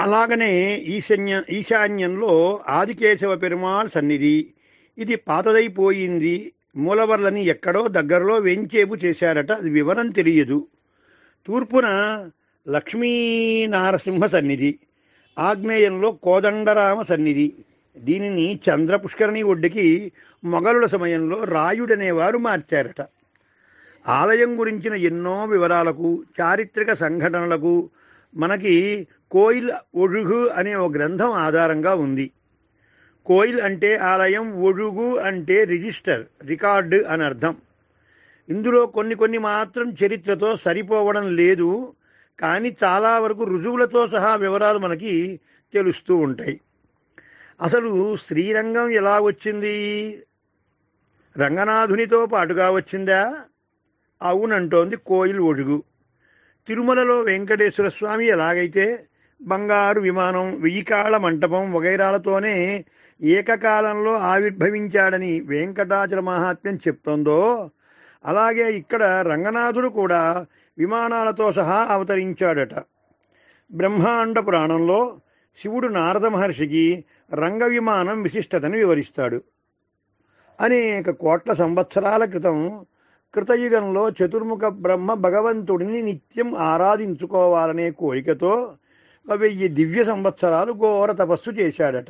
అలాగనే ఈశాన్య ఈశాన్యంలో ఆదికేశవ పెరుమాళ్ సన్నిధి ఇది పాతదైపోయింది మూలవర్లని ఎక్కడో దగ్గరలో వెంచేపు చేశారట అది వివరం తెలియదు తూర్పున లక్ష్మీనారసింహ సన్నిధి ఆగ్నేయంలో కోదండరామ సన్నిధి దీనిని చంద్ర పుష్కరిణి ఒడ్డుకి మొఘలుల సమయంలో రాయుడనేవారు మార్చారట ఆలయం గురించిన ఎన్నో వివరాలకు చారిత్రక సంఘటనలకు మనకి కోయిల్ ఒഴുగు అనే ఒక గ్రంథం ఆధారంగా ఉంది కోయిల్ అంటే ఆలయం ఒഴുగు అంటే రిజిస్టర్ రికార్డు అని అర్థం ఇందులో కొన్ని కొన్ని మాత్రం చరిత్రతో సరిపోవడం లేదు కానీ చాలా వరకు రుజువులతో సహా వివరాలు మనకి తెలుస్తూ ఉంటాయి అసలు శ్రీరంగం ఎలా వచ్చింది రంగనాథునితో పాటుగా వచ్చిందా అవునంటోంది కోయిల్ ఒడుగు తిరుమలలో వెంకటేశ్వర స్వామి ఎలాగైతే బంగారు విమానం వెయ్యికాళ్ల మంటపం వగైరాలతోనే ఏకకాలంలో ఆవిర్భవించాడని వెంకటాచల మహాత్మ్యం చెప్తోందో అలాగే ఇక్కడ రంగనాథుడు కూడా విమానాలతో సహా అవతరించాడట బ్రహ్మాండ పురాణంలో శివుడు నారద మహర్షికి రంగ విమానం విశిష్టతను వివరిస్తాడు అనేక కోట్ల సంవత్సరాల క్రితం కృతయుగంలో చతుర్ముఖ బ్రహ్మ భగవంతుడిని నిత్యం ఆరాధించుకోవాలనే కోరికతో వెయ్యి దివ్య సంవత్సరాలు ఘోర తపస్సు చేశాడట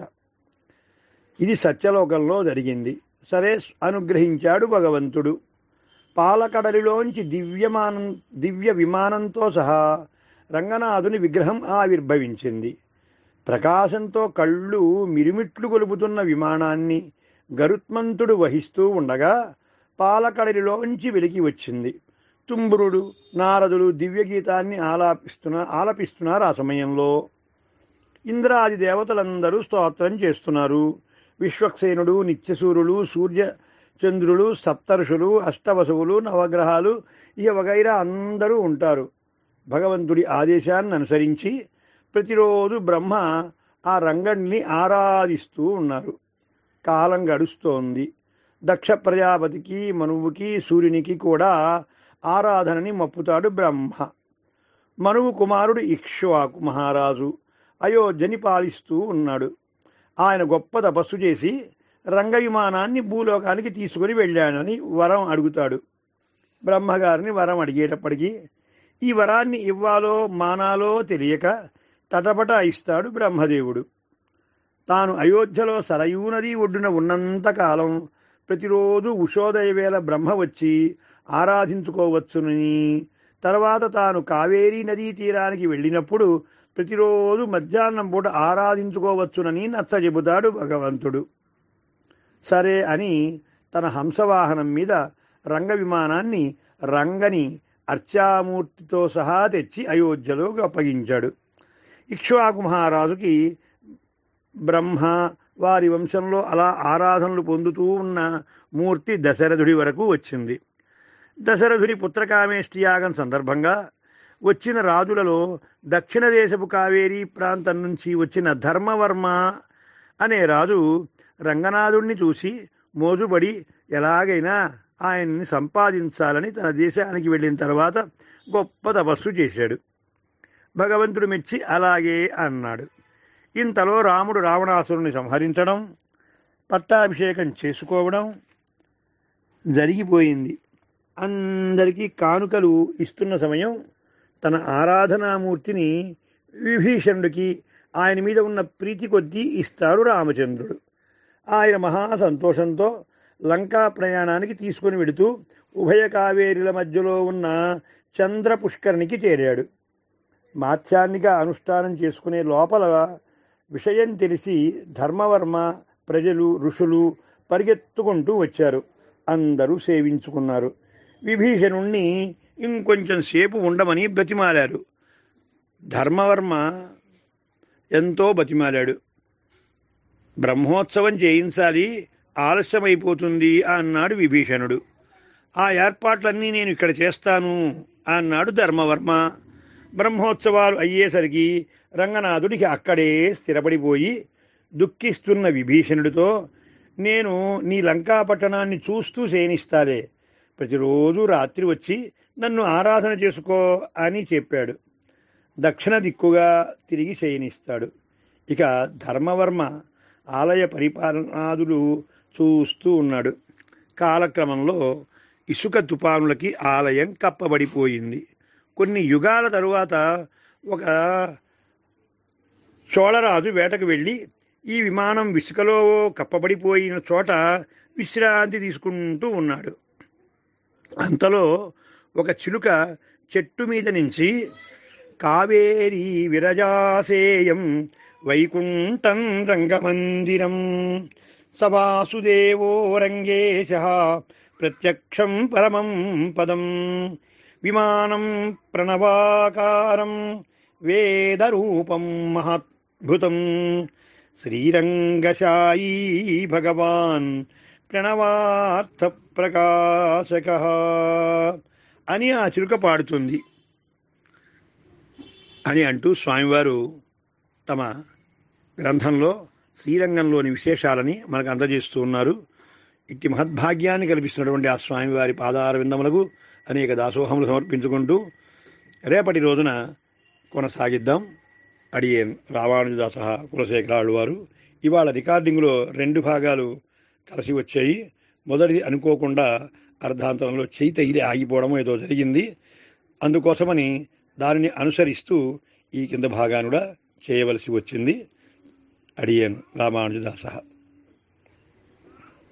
ఇది సత్యలోకంలో జరిగింది సరే అనుగ్రహించాడు భగవంతుడు పాలకడలిలోంచి దివ్యమానం దివ్య విమానంతో సహా రంగనాథుని విగ్రహం ఆవిర్భవించింది ప్రకాశంతో కళ్ళు మిరుమిట్లు గొలుపుతున్న విమానాన్ని గరుత్మంతుడు వహిస్తూ ఉండగా పాలకడలిలోంచి వెలికి వచ్చింది తుంబురుడు నారదుడు దివ్యగీతాన్ని ఆలాపిస్తున్న ఆలపిస్తున్నారు ఆ సమయంలో ఇంద్రాది దేవతలందరూ స్తోత్రం చేస్తున్నారు విశ్వక్సేనుడు నిత్యసూరులు సూర్య చంద్రులు సప్తర్షులు అష్టవసువులు నవగ్రహాలు ఇక వగైరా అందరూ ఉంటారు భగవంతుడి ఆదేశాన్ని అనుసరించి ప్రతిరోజు బ్రహ్మ ఆ రంగణ్ణి ఆరాధిస్తూ ఉన్నారు కాలం గడుస్తోంది దక్ష ప్రజాపతికి మనువుకి సూర్యునికి కూడా ఆరాధనని మప్పుతాడు బ్రహ్మ మనువు కుమారుడు ఇక్ష్వాకు మహారాజు అయోధ్యని పాలిస్తూ ఉన్నాడు ఆయన గొప్ప తపస్సు చేసి రంగ విమానాన్ని భూలోకానికి తీసుకుని వెళ్ళానని వరం అడుగుతాడు బ్రహ్మగారిని వరం అడిగేటప్పటికీ ఈ వరాన్ని ఇవ్వాలో మానాలో తెలియక తటపట ఇస్తాడు బ్రహ్మదేవుడు తాను అయోధ్యలో సరయూ నది ఒడ్డున ఉన్నంత కాలం ప్రతిరోజు ఉషోదయ వేళ బ్రహ్మ వచ్చి ఆరాధించుకోవచ్చునని తర్వాత తాను కావేరీ నదీ తీరానికి వెళ్ళినప్పుడు ప్రతిరోజు మధ్యాహ్నం పూట ఆరాధించుకోవచ్చునని నచ్చజెబుతాడు భగవంతుడు సరే అని తన హంసవాహనం మీద రంగ విమానాన్ని రంగని అర్చామూర్తితో సహా తెచ్చి అయోధ్యలో అప్పగించాడు ఇక్ష్వాకు మహారాజుకి బ్రహ్మ వారి వంశంలో అలా ఆరాధనలు పొందుతూ ఉన్న మూర్తి దశరథుడి వరకు వచ్చింది దశరథుడి పుత్రకామేష్టి యాగం సందర్భంగా వచ్చిన రాజులలో దక్షిణ దేశపు కావేరీ ప్రాంతం నుంచి వచ్చిన ధర్మవర్మ అనే రాజు రంగనాథుణ్ణి చూసి మోజుబడి ఎలాగైనా ఆయన్ని సంపాదించాలని తన దేశానికి వెళ్ళిన తర్వాత గొప్ప తపస్సు చేశాడు భగవంతుడు మెచ్చి అలాగే అన్నాడు ఇంతలో రాముడు రావణాసురుని సంహరించడం పట్టాభిషేకం చేసుకోవడం జరిగిపోయింది అందరికీ కానుకలు ఇస్తున్న సమయం తన ఆరాధనామూర్తిని విభీషణుడికి ఆయన మీద ఉన్న ప్రీతి కొద్దీ ఇస్తాడు రామచంద్రుడు ఆయన మహా సంతోషంతో లంకా ప్రయాణానికి తీసుకుని వెడుతూ ఉభయ కావేరీల మధ్యలో ఉన్న చంద్ర పుష్కరిణికి చేరాడు మాత్యాన్నిగా అనుష్ఠానం చేసుకునే లోపల విషయం తెలిసి ధర్మవర్మ ప్రజలు ఋషులు పరిగెత్తుకుంటూ వచ్చారు అందరూ సేవించుకున్నారు విభీషణుణ్ణి ఇంకొంచెం సేపు ఉండమని బ్రతిమాలారు ధర్మవర్మ ఎంతో బతిమాలాడు బ్రహ్మోత్సవం చేయించాలి ఆలస్యమైపోతుంది అన్నాడు విభీషణుడు ఆ ఏర్పాట్లన్నీ నేను ఇక్కడ చేస్తాను అన్నాడు ధర్మవర్మ బ్రహ్మోత్సవాలు అయ్యేసరికి రంగనాథుడికి అక్కడే స్థిరపడిపోయి దుఃఖిస్తున్న విభీషణుడితో నేను నీ లంకా పట్టణాన్ని చూస్తూ శయనిస్తాలే ప్రతిరోజు రాత్రి వచ్చి నన్ను ఆరాధన చేసుకో అని చెప్పాడు దక్షిణ దిక్కుగా తిరిగి శయనిస్తాడు ఇక ధర్మవర్మ ఆలయ పరిపాలనాదులు చూస్తూ ఉన్నాడు కాలక్రమంలో ఇసుక తుపానులకి ఆలయం కప్పబడిపోయింది కొన్ని యుగాల తరువాత ఒక చోళరాజు వేటకు వెళ్ళి ఈ విమానం ఇసుకలో కప్పబడిపోయిన చోట విశ్రాంతి తీసుకుంటూ ఉన్నాడు అంతలో ఒక చిలుక చెట్టు మీద నుంచి కావేరీ విరజాసేయం వైకుంఠం రంగమందిరం సవాసుదేవో రంగేశ ప్రత్యక్షం పరమం పదం విమానం ప్రణవాకారం వేదరూపం మహద్భుతం శ్రీరంగశాయీ భగవాన్ ప్రణవార్థ ప్రకాశక అని ఆ చిలుక పాడుతుంది అని అంటూ స్వామివారు తమ గ్రంథంలో శ్రీరంగంలోని విశేషాలని మనకు అందజేస్తూ ఉన్నారు ఇట్టి మహద్భాగ్యాన్ని కల్పిస్తున్నటువంటి ఆ స్వామివారి పాదార విందములకు అనేక దాసోహములు సమర్పించుకుంటూ రేపటి రోజున కొనసాగిద్దాం అడియేన్ రామానుజదాస కులశేఖరాళ్ళు వారు ఇవాళ రికార్డింగ్లో రెండు భాగాలు కలిసి వచ్చాయి మొదటిది అనుకోకుండా అర్ధాంతరంలో చేయి తగిలి ఆగిపోవడం ఏదో జరిగింది అందుకోసమని దానిని అనుసరిస్తూ ఈ కింద భాగాన్ని కూడా చేయవలసి వచ్చింది అడియన్ రామానుజదాస